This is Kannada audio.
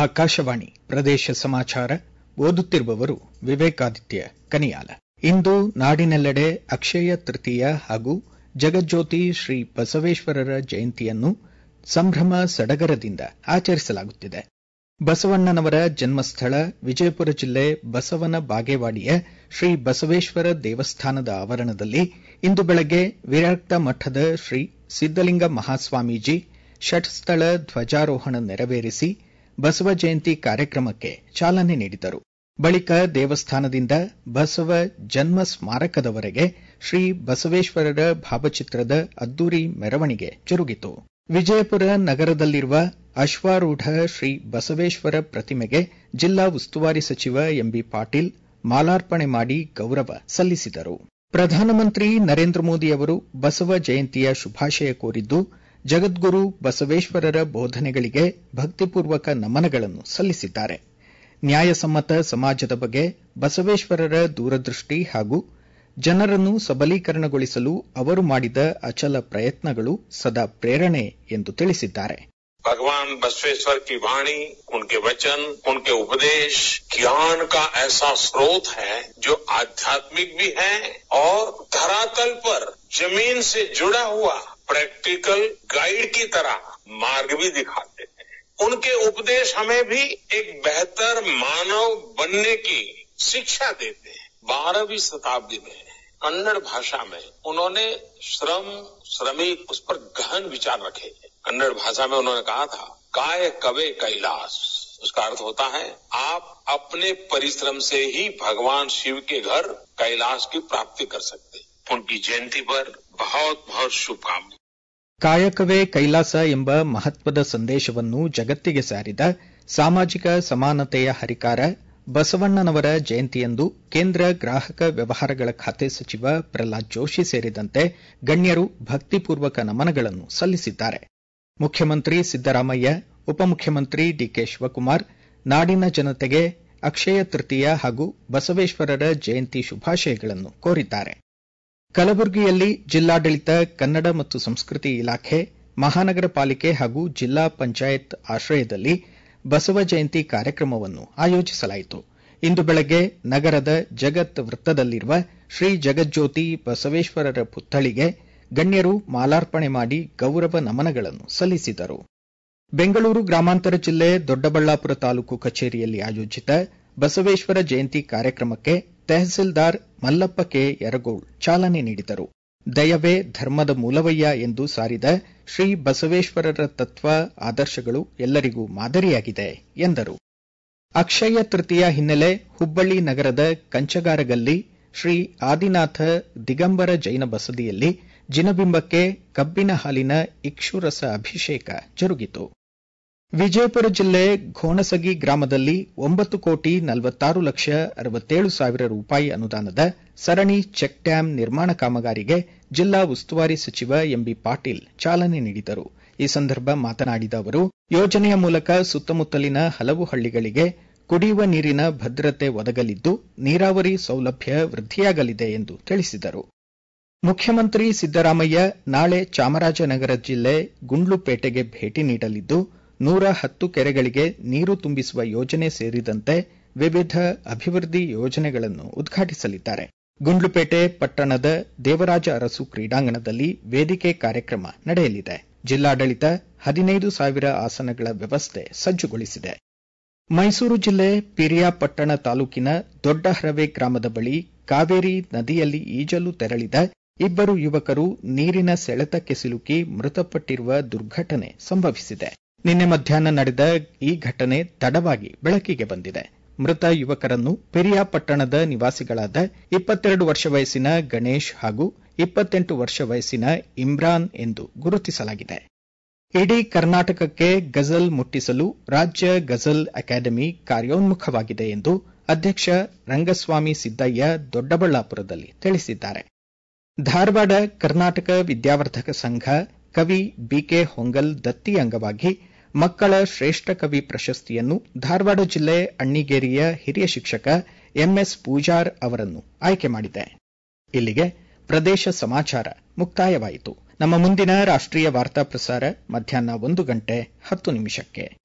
ಆಕಾಶವಾಣಿ ಪ್ರದೇಶ ಸಮಾಚಾರ ಓದುತ್ತಿರುವವರು ವಿವೇಕಾದಿತ್ಯ ಕನಿಯಾಲ ಇಂದು ನಾಡಿನೆಲ್ಲೆಡೆ ಅಕ್ಷಯ ತೃತೀಯ ಹಾಗೂ ಜಗಜ್ಯೋತಿ ಶ್ರೀ ಬಸವೇಶ್ವರರ ಜಯಂತಿಯನ್ನು ಸಂಭ್ರಮ ಸಡಗರದಿಂದ ಆಚರಿಸಲಾಗುತ್ತಿದೆ ಬಸವಣ್ಣನವರ ಜನ್ಮಸ್ಥಳ ವಿಜಯಪುರ ಜಿಲ್ಲೆ ಬಸವನ ಬಾಗೇವಾಡಿಯ ಶ್ರೀ ಬಸವೇಶ್ವರ ದೇವಸ್ಥಾನದ ಆವರಣದಲ್ಲಿ ಇಂದು ಬೆಳಗ್ಗೆ ವಿರಕ್ತ ಮಠದ ಶ್ರೀ ಸಿದ್ದಲಿಂಗ ಮಹಾಸ್ವಾಮೀಜಿ ಷಟ್ಸ್ಥಳ ಧ್ವಜಾರೋಹಣ ನೆರವೇರಿಸಿ ಬಸವ ಜಯಂತಿ ಕಾರ್ಯಕ್ರಮಕ್ಕೆ ಚಾಲನೆ ನೀಡಿದರು ಬಳಿಕ ದೇವಸ್ಥಾನದಿಂದ ಬಸವ ಜನ್ಮ ಸ್ಮಾರಕದವರೆಗೆ ಶ್ರೀ ಬಸವೇಶ್ವರರ ಭಾವಚಿತ್ರದ ಅದ್ದೂರಿ ಮೆರವಣಿಗೆ ಜರುಗಿತು ವಿಜಯಪುರ ನಗರದಲ್ಲಿರುವ ಅಶ್ವಾರೂಢ ಶ್ರೀ ಬಸವೇಶ್ವರ ಪ್ರತಿಮೆಗೆ ಜಿಲ್ಲಾ ಉಸ್ತುವಾರಿ ಸಚಿವ ಎಂಬಿ ಪಾಟೀಲ್ ಮಾಲಾರ್ಪಣೆ ಮಾಡಿ ಗೌರವ ಸಲ್ಲಿಸಿದರು ಪ್ರಧಾನಮಂತ್ರಿ ನರೇಂದ್ರ ಮೋದಿ ಅವರು ಬಸವ ಜಯಂತಿಯ ಶುಭಾಶಯ ಕೋರಿದ್ದು ಜಗದ್ಗುರು ಬಸವೇಶ್ವರರ ಬೋಧನೆಗಳಿಗೆ ಭಕ್ತಿಪೂರ್ವಕ ನಮನಗಳನ್ನು ಸಲ್ಲಿಸಿದ್ದಾರೆ ನ್ಯಾಯಸಮ್ಮತ ಸಮಾಜದ ಬಗ್ಗೆ ಬಸವೇಶ್ವರರ ದೂರದೃಷ್ಟಿ ಹಾಗೂ ಜನರನ್ನು ಸಬಲೀಕರಣಗೊಳಿಸಲು ಅವರು ಮಾಡಿದ ಅಚಲ ಪ್ರಯತ್ನಗಳು ಸದಾ ಪ್ರೇರಣೆ ಎಂದು ತಿಳಿಸಿದ್ದಾರೆ भगवान बसवेश्वर की वाणी उनके वचन उनके उपदेश ज्ञान का ऐसा स्रोत है जो आध्यात्मिक भी है और धरातल पर जमीन से जुड़ा हुआ प्रैक्टिकल गाइड की तरह मार्ग भी दिखाते हैं उनके उपदेश हमें भी एक बेहतर मानव बनने की शिक्षा देते हैं बारहवीं शताब्दी में कन्नड़ भाषा में उन्होंने श्रम श्रमिक उस पर गहन विचार रखे कन्नड़ भाषा में उन्होंने कहा था काय कवे कैलाश उसका अर्थ होता है आप अपने परिश्रम से ही भगवान शिव के घर कैलाश की प्राप्ति कर सकते उनकी जयंती पर बहुत बहुत शुभकामनाएं ಕಾಯಕವೇ ಕೈಲಾಸ ಎಂಬ ಮಹತ್ವದ ಸಂದೇಶವನ್ನು ಜಗತ್ತಿಗೆ ಸಾರಿದ ಸಾಮಾಜಿಕ ಸಮಾನತೆಯ ಹರಿಕಾರ ಬಸವಣ್ಣನವರ ಜಯಂತಿಯಂದು ಕೇಂದ್ರ ಗ್ರಾಹಕ ವ್ಯವಹಾರಗಳ ಖಾತೆ ಸಚಿವ ಪ್ರಹ್ಲಾದ್ ಜೋಶಿ ಸೇರಿದಂತೆ ಗಣ್ಯರು ಭಕ್ತಿಪೂರ್ವಕ ನಮನಗಳನ್ನು ಸಲ್ಲಿಸಿದ್ದಾರೆ ಮುಖ್ಯಮಂತ್ರಿ ಸಿದ್ದರಾಮಯ್ಯ ಉಪಮುಖ್ಯಮಂತ್ರಿ ಡಿಕೆ ಶಿವಕುಮಾರ್ ನಾಡಿನ ಜನತೆಗೆ ಅಕ್ಷಯ ತೃತೀಯ ಹಾಗೂ ಬಸವೇಶ್ವರರ ಜಯಂತಿ ಶುಭಾಶಯಗಳನ್ನು ಕೋರಿದ್ದಾರೆ ಕಲಬುರಗಿಯಲ್ಲಿ ಜಿಲ್ಲಾಡಳಿತ ಕನ್ನಡ ಮತ್ತು ಸಂಸ್ಕೃತಿ ಇಲಾಖೆ ಮಹಾನಗರ ಪಾಲಿಕೆ ಹಾಗೂ ಜಿಲ್ಲಾ ಪಂಚಾಯತ್ ಆಶ್ರಯದಲ್ಲಿ ಬಸವ ಜಯಂತಿ ಕಾರ್ಯಕ್ರಮವನ್ನು ಆಯೋಜಿಸಲಾಯಿತು ಇಂದು ಬೆಳಗ್ಗೆ ನಗರದ ಜಗತ್ ವೃತ್ತದಲ್ಲಿರುವ ಶ್ರೀ ಜಗಜ್ಯೋತಿ ಬಸವೇಶ್ವರರ ಪುತ್ಥಳಿಗೆ ಗಣ್ಯರು ಮಾಲಾರ್ಪಣೆ ಮಾಡಿ ಗೌರವ ನಮನಗಳನ್ನು ಸಲ್ಲಿಸಿದರು ಬೆಂಗಳೂರು ಗ್ರಾಮಾಂತರ ಜಿಲ್ಲೆ ದೊಡ್ಡಬಳ್ಳಾಪುರ ತಾಲೂಕು ಕಚೇರಿಯಲ್ಲಿ ಆಯೋಜಿತ ಬಸವೇಶ್ವರ ಜಯಂತಿ ಕಾರ್ಯಕ್ರಮಕ್ಕೆ ತಹಸೀಲ್ದಾರ್ ಮಲ್ಲಪ್ಪ ಕೆ ಯರಗೋಳ್ ಚಾಲನೆ ನೀಡಿದರು ದಯವೇ ಧರ್ಮದ ಮೂಲವಯ್ಯ ಎಂದು ಸಾರಿದ ಶ್ರೀ ಬಸವೇಶ್ವರರ ತತ್ವ ಆದರ್ಶಗಳು ಎಲ್ಲರಿಗೂ ಮಾದರಿಯಾಗಿದೆ ಎಂದರು ಅಕ್ಷಯ ತೃತೀಯ ಹಿನ್ನೆಲೆ ಹುಬ್ಬಳ್ಳಿ ನಗರದ ಕಂಚಗಾರಗಲ್ಲಿ ಶ್ರೀ ಆದಿನಾಥ ದಿಗಂಬರ ಜೈನ ಬಸದಿಯಲ್ಲಿ ಜಿನಬಿಂಬಕ್ಕೆ ಕಬ್ಬಿನ ಹಾಲಿನ ಇಕ್ಷುರಸ ಅಭಿಷೇಕ ಜರುಗಿತು ವಿಜಯಪುರ ಜಿಲ್ಲೆ ಘೋಣಸಗಿ ಗ್ರಾಮದಲ್ಲಿ ಒಂಬತ್ತು ಕೋಟಿ ನಲವತ್ತಾರು ಲಕ್ಷ ಅರವತ್ತೇಳು ಸಾವಿರ ರೂಪಾಯಿ ಅನುದಾನದ ಸರಣಿ ಚೆಕ್ ಡ್ಯಾಂ ನಿರ್ಮಾಣ ಕಾಮಗಾರಿಗೆ ಜಿಲ್ಲಾ ಉಸ್ತುವಾರಿ ಸಚಿವ ಎಂಬಿ ಪಾಟೀಲ್ ಚಾಲನೆ ನೀಡಿದರು ಈ ಸಂದರ್ಭ ಮಾತನಾಡಿದ ಅವರು ಯೋಜನೆಯ ಮೂಲಕ ಸುತ್ತಮುತ್ತಲಿನ ಹಲವು ಹಳ್ಳಿಗಳಿಗೆ ಕುಡಿಯುವ ನೀರಿನ ಭದ್ರತೆ ಒದಗಲಿದ್ದು ನೀರಾವರಿ ಸೌಲಭ್ಯ ವೃದ್ಧಿಯಾಗಲಿದೆ ಎಂದು ತಿಳಿಸಿದರು ಮುಖ್ಯಮಂತ್ರಿ ಸಿದ್ದರಾಮಯ್ಯ ನಾಳೆ ಚಾಮರಾಜನಗರ ಜಿಲ್ಲೆ ಗುಂಡ್ಲುಪೇಟೆಗೆ ಭೇಟಿ ನೀಡಲಿದ್ದು ನೂರ ಹತ್ತು ಕೆರೆಗಳಿಗೆ ನೀರು ತುಂಬಿಸುವ ಯೋಜನೆ ಸೇರಿದಂತೆ ವಿವಿಧ ಅಭಿವೃದ್ಧಿ ಯೋಜನೆಗಳನ್ನು ಉದ್ಘಾಟಿಸಲಿದ್ದಾರೆ ಗುಂಡ್ಲುಪೇಟೆ ಪಟ್ಟಣದ ದೇವರಾಜ ಅರಸು ಕ್ರೀಡಾಂಗಣದಲ್ಲಿ ವೇದಿಕೆ ಕಾರ್ಯಕ್ರಮ ನಡೆಯಲಿದೆ ಜಿಲ್ಲಾಡಳಿತ ಹದಿನೈದು ಸಾವಿರ ಆಸನಗಳ ವ್ಯವಸ್ಥೆ ಸಜ್ಜುಗೊಳಿಸಿದೆ ಮೈಸೂರು ಜಿಲ್ಲೆ ಪಿರಿಯಾಪಟ್ಟಣ ತಾಲೂಕಿನ ದೊಡ್ಡಹರವೆ ಗ್ರಾಮದ ಬಳಿ ಕಾವೇರಿ ನದಿಯಲ್ಲಿ ಈಜಲು ತೆರಳಿದ ಇಬ್ಬರು ಯುವಕರು ನೀರಿನ ಸೆಳೆತಕ್ಕೆ ಸಿಲುಕಿ ಮೃತಪಟ್ಟಿರುವ ದುರ್ಘಟನೆ ಸಂಭವಿಸಿದೆ ನಿನ್ನೆ ಮಧ್ಯಾಹ್ನ ನಡೆದ ಈ ಘಟನೆ ತಡವಾಗಿ ಬೆಳಕಿಗೆ ಬಂದಿದೆ ಮೃತ ಯುವಕರನ್ನು ಪೆರಿಯಾಪಟ್ಟಣದ ನಿವಾಸಿಗಳಾದ ಇಪ್ಪತ್ತೆರಡು ವರ್ಷ ವಯಸ್ಸಿನ ಗಣೇಶ್ ಹಾಗೂ ಇಪ್ಪತ್ತೆಂಟು ವರ್ಷ ವಯಸ್ಸಿನ ಇಮ್ರಾನ್ ಎಂದು ಗುರುತಿಸಲಾಗಿದೆ ಇಡೀ ಕರ್ನಾಟಕಕ್ಕೆ ಗಜಲ್ ಮುಟ್ಟಿಸಲು ರಾಜ್ಯ ಗಜಲ್ ಅಕಾಡೆಮಿ ಕಾರ್ಯೋನ್ಮುಖವಾಗಿದೆ ಎಂದು ಅಧ್ಯಕ್ಷ ರಂಗಸ್ವಾಮಿ ಸಿದ್ದಯ್ಯ ದೊಡ್ಡಬಳ್ಳಾಪುರದಲ್ಲಿ ತಿಳಿಸಿದ್ದಾರೆ ಧಾರವಾಡ ಕರ್ನಾಟಕ ವಿದ್ಯಾವರ್ಧಕ ಸಂಘ ಕವಿ ಬಿಕೆ ಹೊಂಗಲ್ ದತ್ತಿ ಅಂಗವಾಗಿ ಮಕ್ಕಳ ಶ್ರೇಷ್ಠ ಕವಿ ಪ್ರಶಸ್ತಿಯನ್ನು ಧಾರವಾಡ ಜಿಲ್ಲೆ ಅಣ್ಣಿಗೇರಿಯ ಹಿರಿಯ ಶಿಕ್ಷಕ ಎಂಎಸ್ ಪೂಜಾರ್ ಅವರನ್ನು ಆಯ್ಕೆ ಮಾಡಿದೆ ಇಲ್ಲಿಗೆ ಪ್ರದೇಶ ಸಮಾಚಾರ ಮುಕ್ತಾಯವಾಯಿತು ನಮ್ಮ ಮುಂದಿನ ರಾಷ್ಟ್ರೀಯ ವಾರ್ತಾ ಪ್ರಸಾರ ಮಧ್ಯಾಹ್ನ ಒಂದು ಗಂಟೆ ಹತ್ತು ನಿಮಿಷಕ್ಕೆ